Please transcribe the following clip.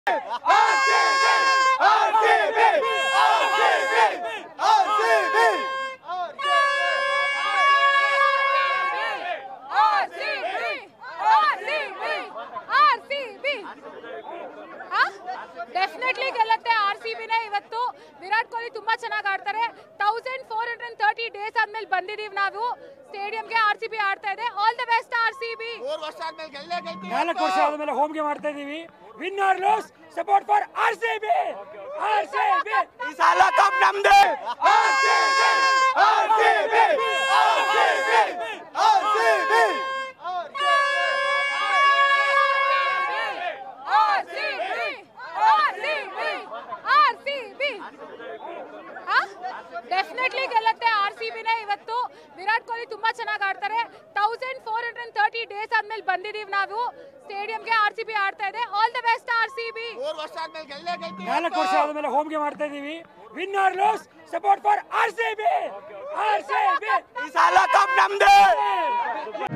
definitely ಗೆಲ್ಲತ್ತೆ R C ಬಿನೇ ಇವತ್ತು ವಿರಾಟ್ ಕೊಹ್ಲಿ ತುಂಬಾ ಚೆನ್ನಾಗಿ ಆಡ್ತಾರೆ thousand four hundred thirty days ಆದ್ಮೇಲೆ ಬಂದಿದೀವಿ ನಾವು ಸ್ಟೇಡಿಯಂಗೆ ಆರ್ ಸಿ ಬಿ ಆಡ್ತಾ ಇದೆ all the best R C B ಮೂರ್ ವರ್ಷ ಆದ್ಮೇಲೆ ಗೆಲ್ಲೇ ಗೆಲ್ತೀವಿ ನಾಲ್ಕು ವರ್ಷ ಆದ್ಮೇಲೆ ಹೋಮ್ಗೆ ಮಾಡ್ತಾ ಇದೀವಿ win or lose support for R C B R C B ಈ ಸಲ ಕಪ್ ನಮ್ದೆ ಡೆಫಿನೆಟ್ಲಿ ಗೆಲ್ಲತ್ತೆ ಆರ್ ಸಿ ಬಿನೇ ಇವತ್ತು ವಿರಾಟ್ ಕೊಹ್ಲಿ ತುಂಬಾ ಚೆನ್ನಾಗಿ ಆಡ್ತಾರೆ thousand four hundred thirty days ಆದ್ಮೇಲೆ ಬಂದಿದೀವಿ ನಾವು ಸ್ಟೇಡಿಯಂಗೆ ಆರ್ ಸಿ ಬಿ ಆಡ್ತಾ ಇದೆ all the best R C B ಮೂರ್ ವರ್ಷ ಆದ್ಮೇಲೆ ಗೆಲ್ಲೇ ಗೆಲ್ತೀವಿ ನಾಲ್ಕು ವರ್ಷ ಆದ್ಮೇಲೆ ಹೋಮ್ಗೆ ಮಾಡ್ತಾ ಇದೀವಿ win or lose support for R C B R C B ಈ ಸಲ ಕಪ್ ನಮ್ದೆ